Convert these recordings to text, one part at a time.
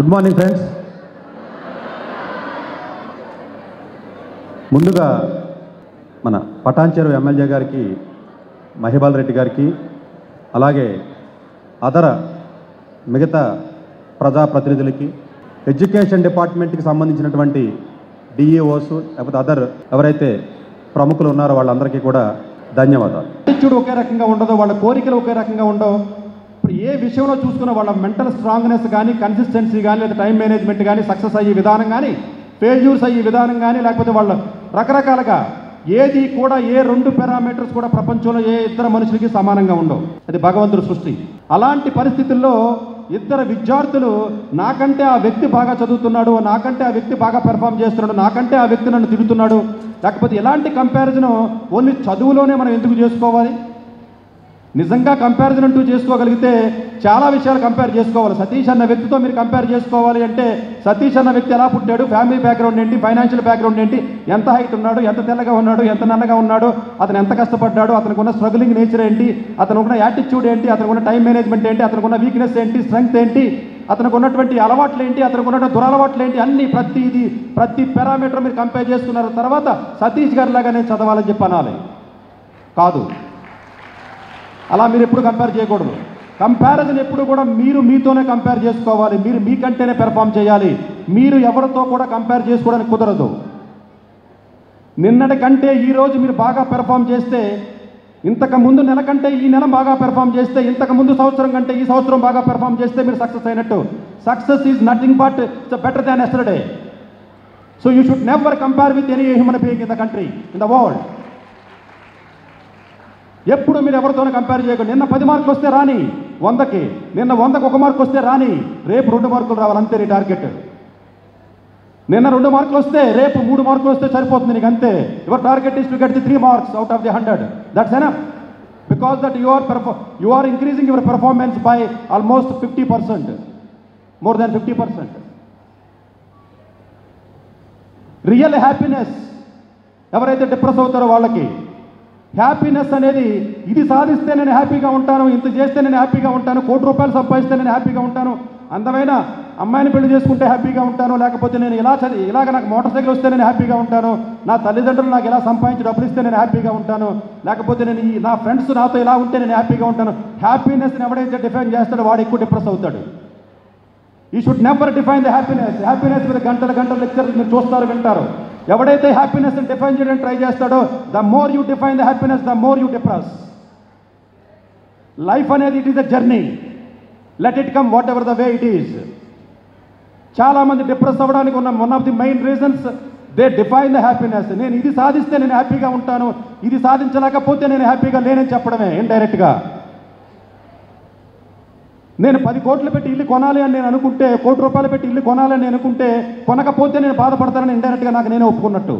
Good morning friends ముందుగా మన Patancheru MLA గారికి మహిబాల్ రెడ్డి గారికి అలాగే అదర మిగతా ప్రజాప్రతినిధులకి ఎడ్యుకేషన్ డిపార్ట్మెంట్కి సంబంధించినటువంటి డిఈఓస్ లేకపోతే అదర్ ఎవరైతే ప్రముఖులు ఉన్నారో వాళ్ళందరికీ కూడా ధన్యవాదాలు యాటిట్యూడ్ ఒకే రకంగా ఉండదు వాళ్ళ కోరికలు ఒకే రకంగా ఉండవు ఇప్పుడు ఏ విషయంలో చూసుకున్న వాళ్ళ మెంటల్ స్ట్రాంగ్నెస్ కానీ కన్సిస్టెన్సీ కానీ లేదా టైం మేనేజ్మెంట్ కానీ సక్సెస్ అయ్యే విధానం కానీ ఫెయిల్యూర్స్ అయ్యే విధానం కానీ లేకపోతే వాళ్ళ రకరకాలుగా ఏది కూడా ఏ రెండు పారామీటర్స్ కూడా ప్రపంచంలో ఏ ఇద్దరు మనుషులకి సమానంగా ఉండవు అది భగవంతుడి సృష్టి అలాంటి పరిస్థితుల్లో ఇద్దరు విద్యార్థులు నాకంటే ఆ వ్యక్తి బాగా చదువుతున్నాడు నాకంటే ఆ వ్యక్తి బాగా పెర్ఫామ్ చేస్తున్నాడు నాకంటే ఆ వ్యక్తి నన్ను తిడుతున్నాడు లేకపోతే ఎలాంటి కంపారిజన్ ఓన్లీ చదువులోనే మనం ఎందుకు చేసుకోవాలి నిజంగా కంపారిజన్ అంటూ చేసుకోగలిగితే చాలా విషయాలు కంపేర్ చేసుకోవాలి సతీష్ అన్న వ్యక్తితో మీరు కంపేర్ చేసుకోవాలి అంటే సతీష్ అన్న వ్యక్తి ఎలా పుట్టాడు ఫ్యామిలీ బ్యాక్గ్రౌండ్ ఏంటి ఫైనాన్షియల్ బ్యాక్గ్రౌండ్ ఏంటి ఎంత హైట్ ఉన్నాడు ఎంత తెల్లగా ఉన్నాడు ఎంత నల్లగా ఉన్నాడు అతను ఎంత కష్టపడ్డాడు అతనికి ఉన్న స్ట్రగులింగ్ నేచర్ ఏంటి అతనికి ఉన్న యాటిట్యూడ్ ఏంటి అతనికి ఉన్న టైం మేనేజ్మెంట్ ఏంటి అతనికి ఉన్న వీక్నెస్ ఏంటి స్ట్రెంగ్త్ ఏంటి అతనికి ఉన్నటువంటి అలవాట్లు ఏంటి అతనికి ఉన్నటువంటి దురలవాట్లు ఏంటి అన్ని ప్రతిది ప్రతి పారామీటర్ మీరు కంపేర్ చేసుకున్న తర్వాత సతీష్ గారి లాగా నేను చదవాలని చెప్పి అనాలి కాదు అలా మీరు ఎప్పుడు కంపేర్ చేయకూడదు కంపారిజన్ ఎప్పుడు కూడా మీరు మీతోనే కంపేర్ చేసుకోవాలి మీరు మీకంటేనే పెర్ఫామ్ చేయాలి మీరు ఎవరితో కూడా కంపేర్ చేసుకోవడానికి కుదరదు నిన్నటి కంటే ఈ రోజు మీరు బాగా పెర్ఫామ్ చేస్తే ఇంతకు ముందు నెల కంటే ఈ నెల బాగా పెర్ఫామ్ చేస్తే ఇంతకు ముందు సంవత్సరం కంటే ఈ సంవత్సరం బాగా పెర్ఫామ్ చేస్తే మీరు సక్సెస్ అయినట్టు success is nothing but it's better than yesterday so you should never compare with any human being in the country in the world ఎప్పుడు మీరు ఎవరితోనే కంపేర్ చేయకండి నిన్న పది మార్కులు వస్తే రాని వందకి నిన్న వందకు ఒక మార్కు వస్తే రాని రేపు రెండు మార్కులు రావాలి అంతే నీ టార్గెట్ నిన్న రెండు మార్కులు వస్తే రేపు మూడు మార్కులు వస్తే సరిపోతుంది నీకు అంతే your target is to get the three marks out of the hundred that's an because that you are you are increasing your performance by almost fifty percent more than fifty percent real happiness ఎవరైతే depress అవుతారో వాళ్ళకి happiness అనేది ఇది సాధిస్తే నేను హ్యాపీగా ఉంటాను ఇంత చేస్తే నేను హ్యాపీగా ఉంటాను కోటి రూపాయలు సంపాదిస్తే నేను హ్యాపీగా ఉంటాను అందమైన అమ్మాయిని పెళ్లి చేసుకుంటే హ్యాపీగా ఉంటాను లేకపోతే నేను ఇలా చదివి ఇలాగ నాకు మోటార్ సైకిల్ వస్తే నేను హ్యాపీగా ఉంటాను నా తల్లిదండ్రులు నాకు ఇలా సంపాదించి డబ్బులు ఇస్తే నేను హ్యాపీగా ఉంటాను లేకపోతే నేను ఈ నా ఫ్రెండ్స్ నాతో ఇలా ఉంటే నేను హ్యాపీగా ఉంటాను హ్యాపీనెస్ని ఎవడైతే డిఫైన్ చేస్తాడో వాడు ఎక్కువ డిప్రెస్ అవుతాడు he should never define the happiness happiness మీద గంటల గంటల లెక్చర్స్ మీరు చూస్తారు వింటారు ఎవడైతే హ్యాపీనెస్ డిఫైన్ చేయడానికి ట్రై చేస్తాడో the more you define the happiness the more you depress life అనేది it is a journey let it come whatever the way it is చాలామంది డిప్రెస్ అవ్వడానికి ఉన్న one of the main reasons they define the happiness నేను ఇది సాధిస్తే నేను హ్యాపీగా ఉంటాను ఇది సాధించలేకపోతే నేను హ్యాపీగా లేనని చెప్పడమే ఇండైరెక్ట్గా నేను పది కోట్లు పెట్టి ఇల్లు కొనాలి అని నేను అనుకుంటే కోటి రూపాయలు పెట్టి ఇల్లు కొనాలి అని నేను అనుకుంటే కొనకపోతే నేను బాధపడతానని ఇండైరెక్ట్గా నాకు నేనే ఒప్పుకున్నట్టు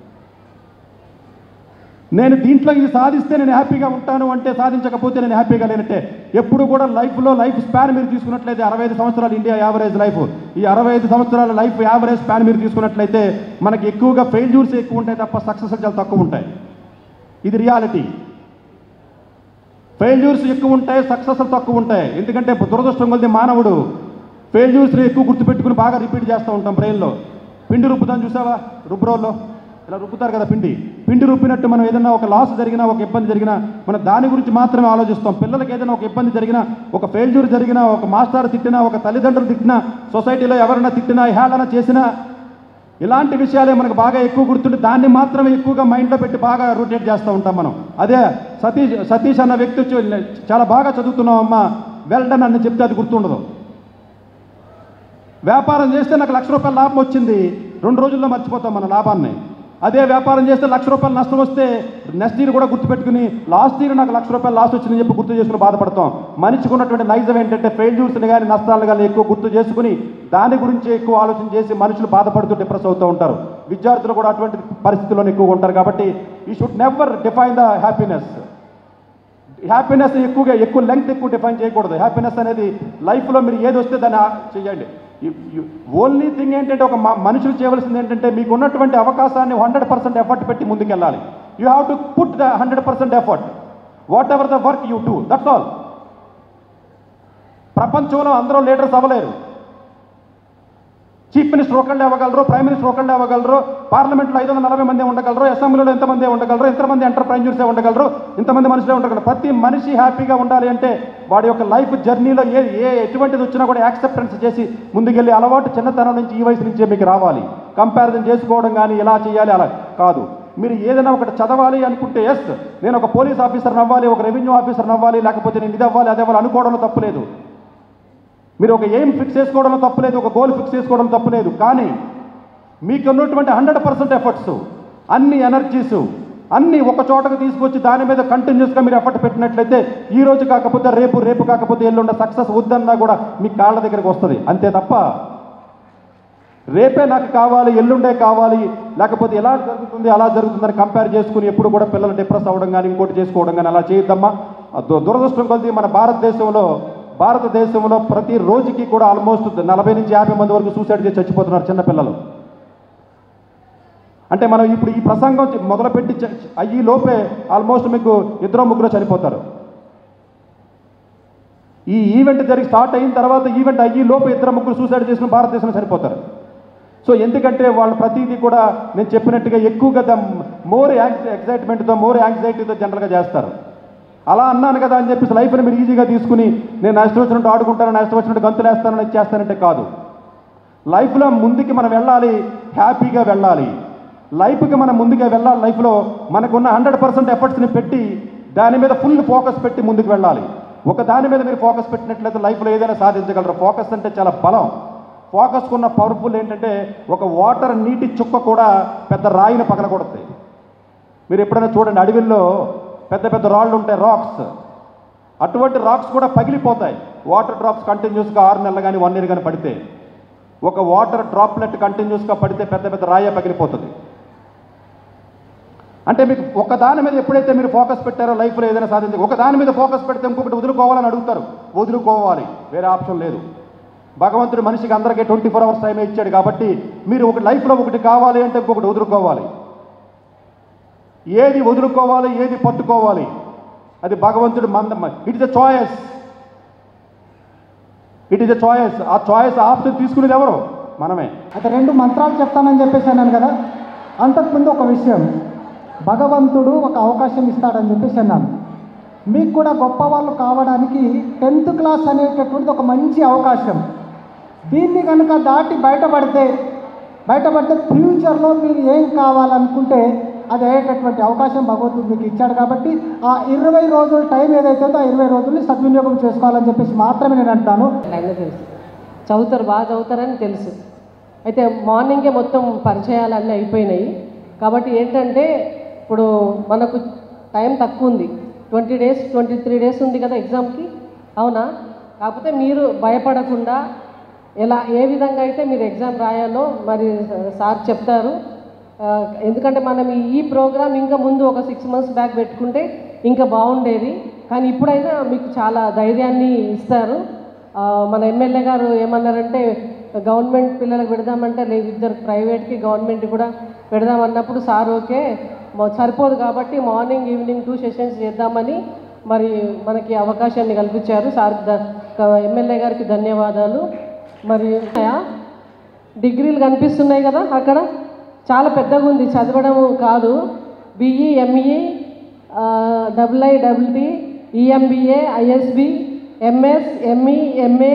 నేను దీంట్లో ఇది సాధిస్తే నేను హ్యాపీగా ఉంటాను అంటే సాధించకపోతే నేను హ్యాపీగా లేనట్టే ఎప్పుడు కూడా లైఫ్లో లైఫ్ స్పాన్ మీరు తీసుకున్నట్లయితే అరవై ఐదు సంవత్సరాలు ఇండియా యావరేజ్ లైఫ్ ఈ అరవై ఐదు సంవత్సరాల లైఫ్ యావరేజ్ స్పాన్ మీరు తీసుకున్నట్లయితే మనకి ఎక్కువగా ఫెయిల్యూర్స్ ఎక్కువ ఉంటాయి తప్ప సక్సెస్ చాలా తక్కువ ఉంటాయి ఇది రియాలిటీ ఫెయిల్యూర్స్ ఎక్కువ ఉంటాయి సక్సెస్ తక్కువ ఉంటాయి ఎందుకంటే దురదృష్టం కొద్ది మానవుడు ఫెయిల్యూర్స్ని ఎక్కువ గుర్తుపెట్టుకుని బాగా రిపీట్ చేస్తూ ఉంటాం బ్రెయిన్లో పిండి రుబ్బుతాను చూసావా రుబ్బురోల్లో ఇలా రుబ్బుతారు కదా పిండి పిండి రుబ్బినట్టు మనం ఏదైనా ఒక లాస్ జరిగినా ఒక ఇబ్బంది జరిగినా మనం దాని గురించి మాత్రమే ఆలోచిస్తాం పిల్లలకి ఏదైనా ఒక ఇబ్బంది జరిగినా ఒక ఫెయిల్యూర్ జరిగినా ఒక మాస్టర్ తిట్టినా ఒక తల్లిదండ్రులు తిట్టినా సొసైటీలో ఎవరైనా తిట్టినా హేళన చేసినా ఇలాంటి విషయాలే మనకు బాగా ఎక్కువ గుర్తుంటే దాన్ని మాత్రమే ఎక్కువగా మైండ్లో పెట్టి బాగా రొటేట్ చేస్తూ ఉంటాం మనం అదే సతీష్ సతీష్ అన్న వ్యక్తి వచ్చి చాలా బాగా చదువుతున్నావు అమ్మా వెల్ డన్ అని చెప్తే అది గుర్తుండదు వ్యాపారం చేస్తే నాకు లక్ష రూపాయల లాభం వచ్చింది రెండు రోజుల్లో మర్చిపోతాం మన లాభాన్ని అదే వ్యాపారం చేస్తే లక్ష రూపాయలు నష్టం వస్తే నెక్స్ట్ ఇయర్ కూడా గుర్తుపెట్టుకుని లాస్ట్ ఇయర్ నాకు లక్ష రూపాయలు లాస్ వచ్చిందని చెప్పి గుర్తు చేసుకుని బాధపడతాం మనిషికి ఉన్నటువంటి నైజం ఏంటంటే ఫెయిల్యూర్స్ని కానీ నష్టాలను కానీ ఎక్కువ గుర్తు చేసుకుని దాని గురించి ఎక్కువ ఆలోచన చేసి మనుషులు బాధపడుతూ డిప్రెస్ అవుతూ ఉంటారు విద్యార్థులు కూడా అటువంటి పరిస్థితుల్లోనే ఎక్కువగా ఉంటారు కాబట్టి he should never define the happiness happiness ఎక్కువగా ఎక్కువ లెంగ్త్ ఎక్కువ డిఫైన్ చేయకూడదు హ్యాపీనెస్ అనేది లైఫ్లో మీరు ఏది వస్తే దాన్ని ఆ- చేయండి ఓన్లీ థింగ్ ఏంటంటే ఒక మ- మనుషులు చేయవలసింది ఏంటంటే మీకు ఉన్నటువంటి అవకాశాన్ని హండ్రెడ్ పర్సెంట్ ఎఫర్ట్ పెట్టి ముందుకెళ్ళాలి you have to put the hundred percent effort whatever the work you do that's all ప్రపంచంలో అందరూ లీడర్స్ అవ్వలేరు చీఫ్ మినిస్టర్ ఒకళ్ళే అవ్వగలరు ప్రైమ్ మినిస్టర్ ఒకళ్ళే అవ్వగలరు పార్లమెంట్లో ఐదు వందల నలభై మంది ఉండగలరు అసెంబ్లీలో ఎంతమంది ఉండగలరు ఎంతమంది ఎంటర్ప్రైన్యూర్సే ఉండగలరు ఇంతమంది మనుషులే ఉండగలరు ప్రతి మనిషి హ్యాపీగా ఉండాలి అంటే వాడి యొక్క లైఫ్ జర్నీలో ఏ ఏ ఎటువంటిది వచ్చినా కూడా యాక్సెప్టెన్స్ చేసి ముందుకెళ్ళి అలవాటు చిన్నతనం నుంచి ఈ వయసు నుంచే మీకు రావాలి కంపారిజన్ చేసుకోవడం కానీ ఇలా చేయాలి అలా కాదు మీరు ఏదైనా ఒకటి చదవాలి అనుకుంటే ఎస్ నేను ఒక పోలీస్ ఆఫీసర్ అవ్వాలి ఒక రెవెన్యూ ఆఫీసర్ అవ్వాలి లేకపోతే నేను ఇది అవ్వాలి అది అవ్వాలి అనుకోవడంలో తప్పులేదు మీరు ఒక ఎయిమ్ ఫిక్స్ చేసుకోవడంలో తప్పులేదు ఒక గోల్ ఫిక్స్ చేసుకోవడం తప్పులేదు కానీ మీకు ఉన్నటువంటి హండ్రెడ్ పర్సెంట్ ఎఫర్ట్స్ అన్ని ఎనర్జీస్ అన్ని ఒక చోటకు తీసుకొచ్చి దాని మీద కంటిన్యూస్గా మీరు ఎఫర్ట్ పెట్టినట్లయితే ఈ రోజు కాకపోతే రేపు రేపు కాకపోతే ఎల్లుండ సక్సెస్ వద్దన్నా కూడా మీ కాళ్ళ దగ్గరికి వస్తుంది అంతే తప్ప రేపే నాకు కావాలి ఎల్లుండే కావాలి లేకపోతే ఎలా జరుగుతుంది అలా జరుగుతుందని కంపేర్ చేసుకుని ఎప్పుడు కూడా పిల్లలు డిప్రెస్ అవ్వడం కానీ ఇంకోటి చేసుకోవడం కానీ అలా చేయొద్దమ్మా ఆ దు- దురదృష్టం కొద్ది మన భారతదేశంలో భారతదేశంలో ప్రతి రోజుకి కూడా ఆల్మోస్ట్ నలభై నుంచి యాభై మంది వరకు సూసైడ్ చేసి చచ్చిపోతున్నారు చిన్నపిల్లలు అంటే మనం ఇప్పుడు ఈ ప్రసంగం చి- మొదలుపెట్టి చ- అయ్యి లోపే ఆల్మోస్ట్ మీకు ఇద్దరు ముగ్గురు చనిపోతారు ఈ ఈవెంట్ జరిగి స్టార్ట్ అయిన తర్వాత ఈవెంట్ అయ్యి లోపు ఇద్దరు ముగ్గురు సూసైడ్ చేసిన భారతదేశంలో చనిపోతారు సో ఎందుకంటే వాళ్ళు ప్రతిదీ కూడా నేను చెప్పినట్టుగా ఎక్కువగా ద మోర్ ఎక్సైట్మెంట్తో మోర్ యాంగ్జైటీతో జనరల్గా చేస్తారు అలా అన్నాను కదా అని చెప్పేసి లైఫ్ని మీరు ఈజీగా తీసుకుని నేను నష్టం వచ్చినట్టు ఆడుకుంటాను నష్టం వచ్చినట్టు గంతులు వేస్తానని చేస్తానంటే కాదు లైఫ్లో ముందుకి మనం వెళ్ళాలి హ్యాపీగా వెళ్ళాలి లైఫ్కి మనం ముందుగా వెళ్ళాలి లైఫ్లో మనకున్న హండ్రెడ్ పర్సెంట్ ఎఫర్ట్స్ని పెట్టి దాని మీద ఫుల్ ఫోకస్ పెట్టి ముందుకు వెళ్ళాలి ఒక దాని మీద మీరు ఫోకస్ పెట్టినట్లయితే లైఫ్లో ఏదైనా సాధించగలరు ఫోకస్ అంటే చాలా బలం ఫోకస్కు ఉన్న పవర్ఫుల్ ఏంటంటే ఒక వాటర్ నీటి చుక్క కూడా పెద్ద రాయిని పగలగొడుతుంది మీరు ఎప్పుడైనా చూడండి అడవిల్లో పెద్ద పెద్ద రాళ్ళు ఉంటాయి రాక్స్ అటువంటి రాక్స్ కూడా పగిలిపోతాయి వాటర్ డ్రాప్స్ కంటిన్యూస్గా ఆరు నెలలు కానీ వన్ ఇయర్ కానీ పడితే ఒక వాటర్ డ్రాప్లెట్ కంటిన్యూస్గా పడితే పెద్ద పెద్ద రాయ పగిలిపోతుంది అంటే మీకు ఒక దాని మీద ఎప్పుడైతే మీరు ఫోకస్ పెట్టారో లైఫ్లో ఏదైనా సాధించి ఒక దాని మీద ఫోకస్ పెడితే ఇంకొకటి వదులుకోవాలని అడుగుతారు వదులుకోవాలి వేరే ఆప్షన్ లేదు భగవంతుడు మనిషికి అందరికీ ట్వంటీ ఫోర్ అవర్స్ టైం ఇచ్చాడు కాబట్టి మీరు ఒక లైఫ్లో ఒకటి కావాలి అంటే ఇంకొకటి వదులుకోవాలి ఏది వదులుకోవాలి ఏది పట్టుకోవాలి అది భగవంతుడు మంద it is a choice it is a choice ఆ చాయిస్ ఆప్షన్ తీసుకునేది ఎవరు మనమే అయితే రెండు మంత్రాలు చెప్తానని చెప్పేసి అన్నాను కదా అంతకుముందు ఒక విషయం భగవంతుడు ఒక అవకాశం ఇస్తాడని చెప్పేసి అన్నాను మీకు కూడా గొప్ప వాళ్ళు కావడానికి టెన్త్ క్లాస్ అనేటటువంటిది ఒక మంచి అవకాశం దీన్ని కనుక దాటి బయటపడితే బయటపడితే ఫ్యూచర్లో మీరు ఏం కావాలనుకుంటే అది అయ్యేటటువంటి అవకాశం భగవంతుడు మీకు ఇచ్చాడు కాబట్టి ఆ ఇరవై రోజుల టైం ఏదైతే ఉందో ఆ ఇరవై రోజుల్ని సద్వినియోగం చేసుకోవాలని చెప్పేసి మాత్రమే నేను అంటాను ఆయన తెలుసు చదువుతారు బాగా చదువుతారని తెలుసు అయితే మార్నింగే మొత్తం పరిచయాలు అన్నీ అయిపోయినాయి కాబట్టి ఏంటంటే ఇప్పుడు మనకు టైం తక్కువ ఉంది twenty days twenty three days ఉంది కదా ఎగ్జామ్కి అవునా కాకపోతే మీరు భయపడకుండా ఎలా ఏ విధంగా అయితే మీరు ఎగ్జామ్ రాయాలో మరి సార్ చెప్తారు ఆ, ఎందుకంటే మనం ఈ- ఈ ప్రోగ్రామ్ ఇంకా ముందు ఒక సిక్స్ మంత్స్ బ్యాక్ పెట్టుకుంటే ఇంకా బాగుండేది కానీ ఇప్పుడైనా మీకు చాలా ధైర్యాన్ని ఇస్తారు ఆ, మన ఎమ్మెల్యే గారు ఏమన్నారంటే గవర్నమెంట్ పిల్లలకు పెడదామంటే లేదు ఇద్దరు ప్రైవేట్కి గవర్నమెంట్ కూడా పెడదామన్నప్పుడు సార్ ఓకే మ- సరిపోదు కాబట్టి మార్నింగ్ ఈవినింగ్ టూ సెషన్స్ చేద్దామని మరి మనకి అవకాశాన్ని కల్పించారు సార్ ఎమ్మెల్యే గారికి ధన్యవాదాలు మరి ఉన్నాయా? డిగ్రీలు కనిపిస్తున్నాయి కదా అక్కడ చాలా పెద్దగా ఉంది చదవడం కాదు BE ME double I double T EMBA ISB MS ME MA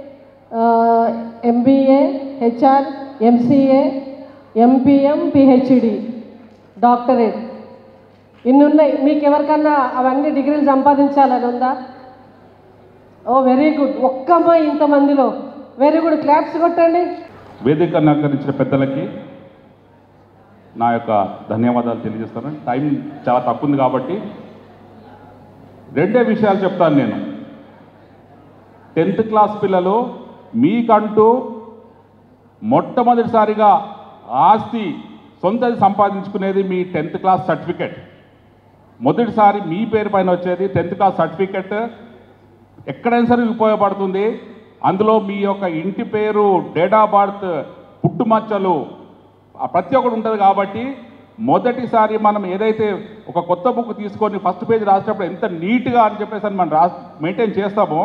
MBA HR MCA MPM PhD doctorate ఇన్ని ఉన్నాయి మీకు ఎవరికన్నా అవన్నీ డిగ్రీలు సంపాదించాలని ఉందా ఓ వెరీ గుడ్ ఒక్క అమ్మాయి ఇంతమందిలో వెరీ గుడ్ క్లాప్స్ కొట్టండి వేదిక అలంకరించిన పెద్దలకి నా యొక్క ధన్యవాదాలు తెలియజేస్తాను టైం చాలా తక్కువ ఉంది కాబట్టి రెండే విషయాలు చెప్తాను నేను టెన్త్ క్లాస్ పిల్లలు మీకంటూ మొట్టమొదటిసారిగా ఆస్తి సొంతది సంపాదించుకునేది మీ టెన్త్ క్లాస్ సర్టిఫికెట్ మొదటిసారి మీ పేరు పైన వచ్చేది టెన్త్ క్లాస్ సర్టిఫికెట్ ఎక్కడైనా సరే ఉపయోగపడుతుంది అందులో మీ యొక్క ఇంటి పేరు డేట్ ఆఫ్ బర్త్ పుట్టుమచ్చలు ఆ ప్రతి ఒక్కటి ఉంటుంది కాబట్టి మొదటిసారి మనం ఏదైతే ఒక కొత్త బుక్ తీసుకొని ఫస్ట్ పేజ్ రాసేటప్పుడు ఎంత నీట్గా అని చెప్పేసి అని మనం రా మెయింటైన్ చేస్తామో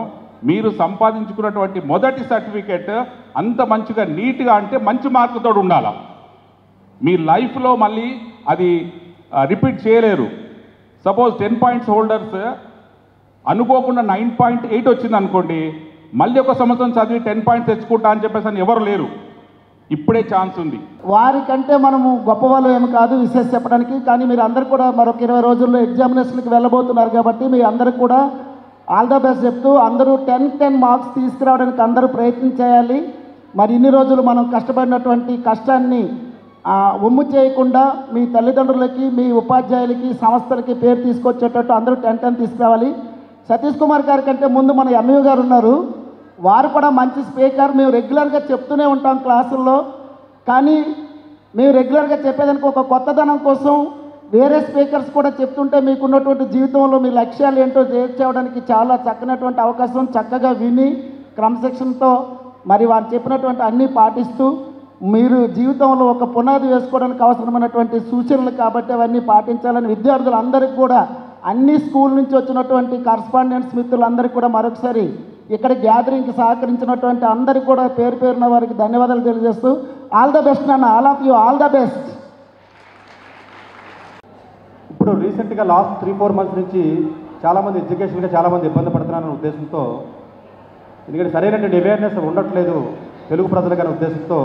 మీరు సంపాదించుకున్నటువంటి మొదటి సర్టిఫికెట్ అంత మంచిగా నీట్గా అంటే మంచి మార్కుతో ఉండాలి మీ లైఫ్లో మళ్ళీ అది రిపీట్ చేయలేరు సపోజ్ టెన్ పాయింట్స్ హోల్డర్స్ అనుకోకుండా నైన్ పాయింట్ ఎయిట్ వచ్చింది అనుకోండి మళ్ళీ ఒక సంవత్సరం చదివి టెన్ పాయింట్స్ తెచ్చుకుంటా అని చెప్పేసి అని ఎవరు లేరు ఇప్పుడే ఛాన్స్ ఉంది వారికంటే మనము గొప్పవాళ్ళు ఏమి కాదు విశేష చెప్పడానికి కానీ మీరు అందరు కూడా మరొక ఇరవై రోజుల్లో ఎగ్జామినేషన్కి వెళ్ళబోతున్నారు కాబట్టి మీ అందరికి కూడా ఆల్ ద బెస్ట్ చెప్తూ అందరూ టెన్ టెన్ మార్క్స్ తీసుకురావడానికి అందరూ ప్రయత్నం చేయాలి మరి ఇన్ని రోజులు మనం కష్టపడినటువంటి కష్టాన్ని ఆ, ఒమ్ము చేయకుండా మీ తల్లిదండ్రులకి మీ ఉపాధ్యాయులకి సంస్థలకి పేరు తీసుకొచ్చేటట్టు అందరూ టెన్ టెన్ తీసుకురావాలి సతీష్ కుమార్ గారి కంటే ముందు మన ఎంఈ గారు ఉన్నారు వారు కూడా మంచి స్పీకర్ మేము రెగ్యులర్గా చెప్తూనే ఉంటాం క్లాసుల్లో కానీ మేము రెగ్యులర్గా చెప్పేదానికి ఒక కొత్తదనం కోసం వేరే స్పీకర్స్ కూడా చెప్తుంటే మీకున్నటువంటి జీవితంలో మీ లక్ష్యాలు ఏంటో చేర్చేవడానికి చాలా చక్కనటువంటి అవకాశం చక్కగా విని క్రమశిక్షణతో మరి వారు చెప్పినటువంటి అన్నీ పాటిస్తూ మీరు జీవితంలో ఒక పునాది వేసుకోవడానికి అవసరమైనటువంటి సూచనలు కాబట్టి అవన్నీ పాటించాలని విద్యార్థులందరికీ కూడా అన్ని స్కూల్ నుంచి వచ్చినటువంటి కరస్పాండెంట్స్ మిత్రులందరికీ కూడా మరొకసారి ఇక్కడ గ్యాదరింగ్కి సహకరించినటువంటి అందరికీ కూడా పేరు పేరున వారికి ధన్యవాదాలు తెలియజేస్తూ ఆల్ ద బెస్ట్ నాన్న all of you all the best ఇప్పుడు రీసెంట్గా లాస్ట్ త్రీ ఫోర్ మంత్స్ నుంచి చాలామంది ఎడ్యుకేషన్గా చాలామంది ఇబ్బంది పడుతున్నారనే ఉద్దేశంతో ఎందుకంటే సరైనటువంటి అవేర్నెస్ ఉండట్లేదు తెలుగు ప్రజలకు అనే ఉద్దేశంతో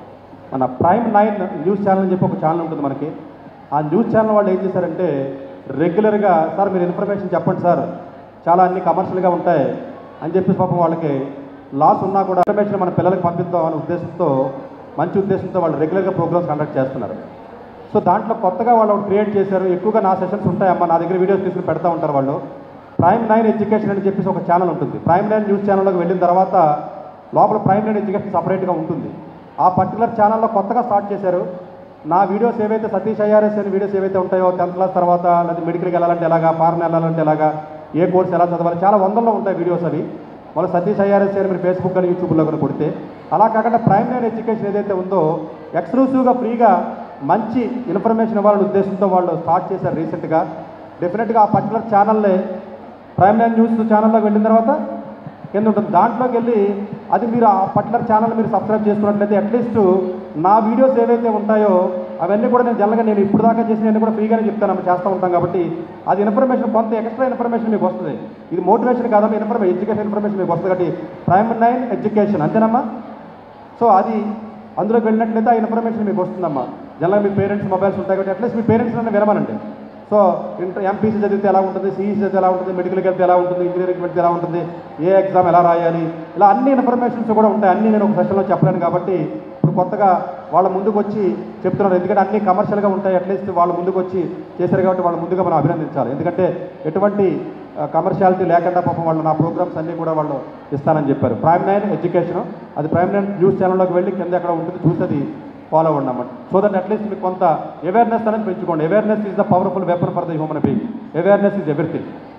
మన ప్రైమ్ నైన్ న్యూస్ ఛానల్ అని చెప్పి ఒక ఛానల్ ఉంటుంది మనకి ఆ న్యూస్ ఛానల్ వాళ్ళు ఏం చేశారంటే రెగ్యులర్గా సార్ మీరు ఇన్ఫర్మేషన్ చెప్పండి సార్ చాలా అన్ని కమర్షియల్గా ఉంటాయి అని చెప్పి పాపం వాళ్ళకి లాస్ ఉన్నా కూడా ఇన్ఫర్మేషన్ మన పిల్లలకు పంపిద్దాం అనే ఉద్దేశంతో మంచి ఉద్దేశంతో వాళ్ళు రెగ్యులర్గా ప్రోగ్రామ్స్ కండక్ట్ చేస్తున్నారు సో దాంట్లో కొత్తగా వాళ్ళు ఒకటి క్రియేట్ చేశారు ఎక్కువగా నా సెషన్స్ ఉంటాయమ్మా నా దగ్గర వీడియోస్ తీసుకుని పెడతా ఉంటారు వాళ్ళు ప్రైమ్ నైన్ ఎడ్యుకేషన్ అని చెప్పేసి ఒక ఛానల్ ఉంటుంది ప్రైమ్ నైన్ న్యూస్ ఛానల్లోకి వెళ్ళిన తర్వాత లోపల ప్రైమ్ నైన్ ఎడ్యుకేషన్ సపరేట్గా ఉంటుంది ఆ పర్టికులర్ ఛానల్లో కొత్తగా స్టార్ట్ చేశారు నా వీడియోస్ ఏవైతే సతీష్ ఐఆర్ఎస్ అనే వీడియోస్ ఏవైతే ఉంటాయో టెన్త్ క్లాస్ తర్వాత లేదా మెడికల్కి వెళ్ళాలంటే ఎలాగా ఫారెన్ వెళ్ళాలంటే ఎలాగా ఏ కోర్స్ ఎలా చదవాలి చాలా వందల్లో ఉంటాయి వీడియోస్ అవి మళ్ళీ సతీష్ ఐఆర్ఎస్ అని మీరు ఫేస్బుక్ అని యూట్యూబ్లో కూడా కొడితే అలా కాకుండా ప్రైమ్ నైన్ ఎడ్యుకేషన్ ఏదైతే ఉందో ఎక్స్క్లూసివ్గా ఫ్రీగా మంచి ఇన్ఫర్మేషన్ ఇవ్వాలనే ఉద్దేశంతో వాళ్ళు స్టార్ట్ చేశారు రీసెంట్గా డెఫినెట్గా ఆ పర్టికులర్ ఛానల్లే ప్రైమ్ నైన్ న్యూస్ ఛానల్లోకి వెళ్ళిన తర్వాత కింద ఉంటుంది దాంట్లోకి వెళ్ళి అది మీరు ఆ పర్టికులర్ ఛానల్ మీరు సబ్స్క్రైబ్ చేసుకున్నట్లయితే అట్లీస్ట్ నా వీడియోస్ ఏవైతే ఉంటాయో అవన్నీ కూడా నేను జనరల్గా నేను ఇప్పుడు దాకా చేసినవన్నీ కూడా ఫ్రీగానే చెప్తాను చేస్తూ ఉంటాం కాబట్టి అది ఇన్ఫర్మేషన్ కొంత ఎక్స్ట్రా ఇన్ఫర్మేషన్ మీకు వస్తుంది ఇది మోటివేషన్ కాదమ్మా ఇన్ఫర్మేషన్ ఎడ్యుకేషన్ ఇన్ఫర్మేషన్ మీకు వస్తుంది కాబట్టి ప్రైమ్ నైన్ ఎడ్యుకేషన్ అంతేనమ్మా సో అది అందులోకి వెళ్ళినట్లయితే ఆ ఇన్ఫర్మేషన్ మీకు వస్తుందమ్మా జనరల్గా మీ పేరెంట్స్ మొబైల్స్ ఉంటాయి కాబట్టి అట్లీస్ట్ మీ పేరెంట్స్ నన్ను వినమనండి సో ఇంటర్ ఎంపీసీ చదివితే ఎలా ఉంటుంది సిఈసీ చదివితే ఎలా ఉంటుంది మెడికల్కి వెళ్తే ఎలా ఉంటుంది ఇంజనీరింగ్ వెళ్తే ఎలా ఉంటుంది ఏ ఎగ్జామ్ ఎలా రాయాలి ఇలా అన్ని ఇన్ఫర్మేషన్స్ కూడా ఉంటాయి అన్నీ నేను ఒక సెషన్లో చెప్పలేను కాబట్టి ఇప్పుడు కొత్తగా వాళ్ళ ముందుకు వచ్చి చెప్తున్నారు ఎందుకంటే అన్ని కమర్షియల్గా ఉంటాయి అట్లీస్ట్ వాళ్ళ ముందుకు వచ్చి చేశారు కాబట్టి వాళ్ళ ముందుగా మనం అభినందించాలి ఎందుకంటే ఎటువంటి కమర్షియాలిటీ లేకుండా పాపం వాళ్ళు నా ప్రోగ్రామ్స్ అన్నీ కూడా వాళ్ళు ఇస్తానని చెప్పారు ప్రైమ్ నైన్ ఎడ్యుకేషన్ అది ప్రైమ్ నైన్ న్యూస్ ఛానల్లోకి వెళ్ళి కింద ఎక్కడ ఉంటుంది చూసి అది ఫాలో అవ్వండి అన్నమాట సో దట్ అట్లీస్ట్ మీకు కొంత అవేర్నెస్ అనేది పెంచుకోండి awareness is the powerful weapon for the human being awareness is everything